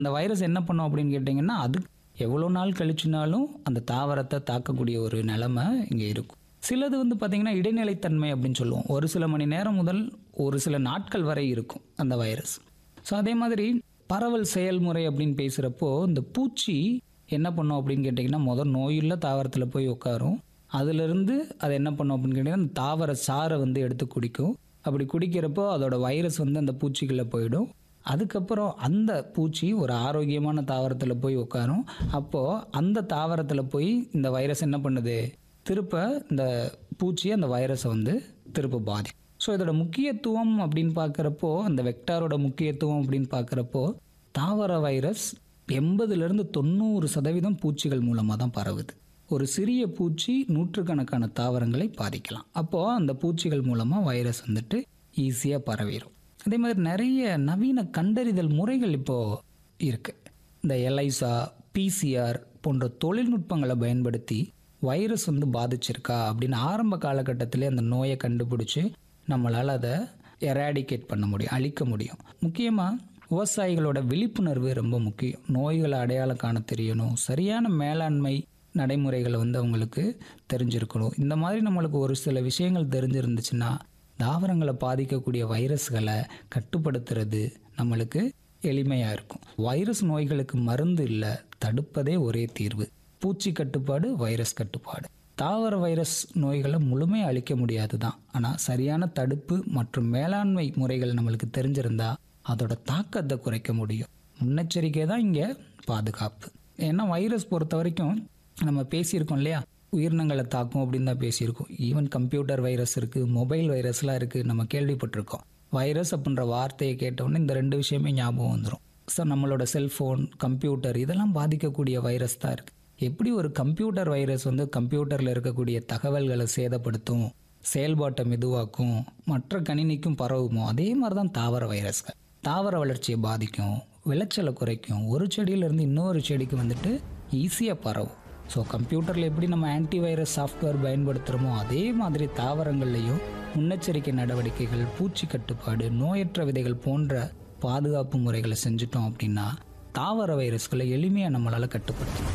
இந்த வைரஸ் என்ன பண்ணும் அப்படின்னு கேட்டிங்கன்னா அது எவ்வளோ நாள் கழிச்சுனாலும் அந்த தாவரத்தை தாக்கக்கூடிய ஒரு நிலைமை இங்கே இருக்கும் சிலது வந்து பார்த்திங்கன்னா இடைநிலைத்தன்மை அப்படின்னு சொல்லுவோம் ஒரு சில மணி நேரம் முதல் ஒரு சில நாட்கள் வரை இருக்கும் அந்த வைரஸ் ஸோ அதே மாதிரி பரவல் செயல்முறை அப்படின்னு பேசுகிறப்போ இந்த பூச்சி என்ன பண்ணும் அப்படின்னு கேட்டிங்கன்னா முதல் நோயுள்ள தாவரத்தில் போய் உட்காரும் அதிலிருந்து அது என்ன பண்ணும் அப்படின்னு கேட்டிங்கன்னா அந்த தாவர சாறை வந்து எடுத்து குடிக்கும் அப்படி குடிக்கிறப்போ அதோட வைரஸ் வந்து அந்த பூச்சிக்குள்ளே போயிடும் அதுக்கப்புறம் அந்த பூச்சி ஒரு ஆரோக்கியமான தாவரத்தில் போய் உட்காரும் அப்போது அந்த தாவரத்தில் போய் இந்த வைரஸ் என்ன பண்ணுது திருப்ப இந்த பூச்சி அந்த வைரஸை வந்து திருப்ப பாதி ஸோ இதோட முக்கியத்துவம் அப்படின்னு பார்க்குறப்போ அந்த வெக்டாரோட முக்கியத்துவம் அப்படின்னு பார்க்குறப்போ தாவர வைரஸ் எண்பதுலேருந்து தொண்ணூறு சதவீதம் பூச்சிகள் மூலமாக தான் பரவுது ஒரு சிறிய பூச்சி நூற்றுக்கணக்கான தாவரங்களை பாதிக்கலாம் அப்போது அந்த பூச்சிகள் மூலமாக வைரஸ் வந்துட்டு ஈஸியாக பரவிடும் அதே மாதிரி நிறைய நவீன கண்டறிதல் முறைகள் இப்போது இருக்குது இந்த எலைசா பிசிஆர் போன்ற தொழில்நுட்பங்களை பயன்படுத்தி வைரஸ் வந்து பாதிச்சிருக்கா அப்படின்னு ஆரம்ப காலகட்டத்திலே அந்த நோயை கண்டுபிடிச்சி நம்மளால் அதை எராடிகேட் பண்ண முடியும் அழிக்க முடியும் முக்கியமாக விவசாயிகளோட விழிப்புணர்வு ரொம்ப முக்கியம் நோய்களை அடையாளம் காண தெரியணும் சரியான மேலாண்மை நடைமுறைகளை வந்து அவங்களுக்கு தெரிஞ்சிருக்கணும் இந்த மாதிரி நம்மளுக்கு ஒரு சில விஷயங்கள் தெரிஞ்சிருந்துச்சுன்னா தாவரங்களை பாதிக்கக்கூடிய வைரஸ்களை கட்டுப்படுத்துறது நம்மளுக்கு எளிமையாக இருக்கும் வைரஸ் நோய்களுக்கு மருந்து இல்லை தடுப்பதே ஒரே தீர்வு பூச்சி கட்டுப்பாடு வைரஸ் கட்டுப்பாடு தாவர வைரஸ் நோய்களை முழுமையாக அழிக்க முடியாது தான் ஆனால் சரியான தடுப்பு மற்றும் மேலாண்மை முறைகள் நம்மளுக்கு தெரிஞ்சிருந்தா அதோட தாக்கத்தை குறைக்க முடியும் முன்னெச்சரிக்கை தான் இங்கே பாதுகாப்பு ஏன்னா வைரஸ் பொறுத்த வரைக்கும் நம்ம பேசியிருக்கோம் இல்லையா உயிரினங்களை தாக்கும் அப்படின்னு தான் பேசியிருக்கோம் ஈவன் கம்ப்யூட்டர் வைரஸ் இருக்குது மொபைல் வைரஸ்லாம் இருக்குது நம்ம கேள்விப்பட்டிருக்கோம் வைரஸ் அப்படின்ற வார்த்தையை கேட்டவுடனே இந்த ரெண்டு விஷயமே ஞாபகம் வந்துடும் ஸோ நம்மளோட செல்ஃபோன் கம்ப்யூட்டர் இதெல்லாம் பாதிக்கக்கூடிய வைரஸ் தான் இருக்குது எப்படி ஒரு கம்ப்யூட்டர் வைரஸ் வந்து கம்ப்யூட்டரில் இருக்கக்கூடிய தகவல்களை சேதப்படுத்தும் செயல்பாட்டை மெதுவாக்கும் மற்ற கணினிக்கும் பரவுமோ அதே மாதிரி தான் தாவர வைரஸ்கள் தாவர வளர்ச்சியை பாதிக்கும் விளைச்சலை குறைக்கும் ஒரு செடியிலேருந்து இன்னொரு செடிக்கு வந்துட்டு ஈஸியாக பரவும் ஸோ கம்ப்யூட்டரில் எப்படி நம்ம ஆன்டி வைரஸ் சாஃப்ட்வேர் பயன்படுத்துகிறோமோ அதே மாதிரி தாவரங்கள்லையும் முன்னெச்சரிக்கை நடவடிக்கைகள் பூச்சி கட்டுப்பாடு நோயற்ற விதைகள் போன்ற பாதுகாப்பு முறைகளை செஞ்சுட்டோம் அப்படின்னா தாவர வைரஸ்களை எளிமையாக நம்மளால் கட்டுப்படுத்தலாம்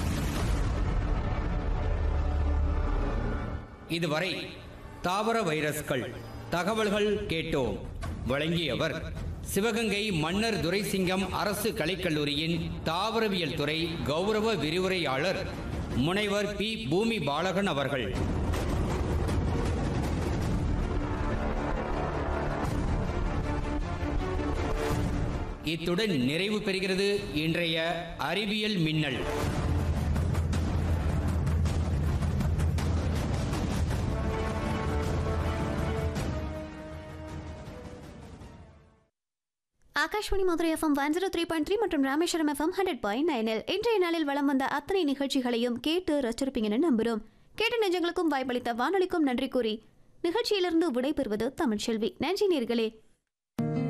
இதுவரை தாவர வைரஸ்கள் தகவல்கள் கேட்டோம் வழங்கியவர் சிவகங்கை மன்னர் துரைசிங்கம் அரசு கலைக்கல்லூரியின் தாவரவியல் துறை கௌரவ விரிவுரையாளர் முனைவர் பி பூமி பாலகன் அவர்கள் இத்துடன் நிறைவு பெறுகிறது இன்றைய அறிவியல் மின்னல் Akashvani Madurai FM one zero three point three மற்றும் ராமேஸ்வரம் எஃப்எம் ஹண்ட்ரட் பாயிண்ட் நைனில் இன்றைய நாளில் வளம் வந்த அத்தனை நிகழ்ச்சிகளையும் கேட்டு ரசிச்சிருப்பீங்கன்னு நம்புகிறோம் கேட்ட நெஞ்சங்களுக்கும் வாய்ப்பளித்த வானொலிக்கும் நன்றி கூறி நிகழ்ச்சியிலிருந்து விடைபெறுவது தமிழ்ச்செல்வி நன்றி நேர்களே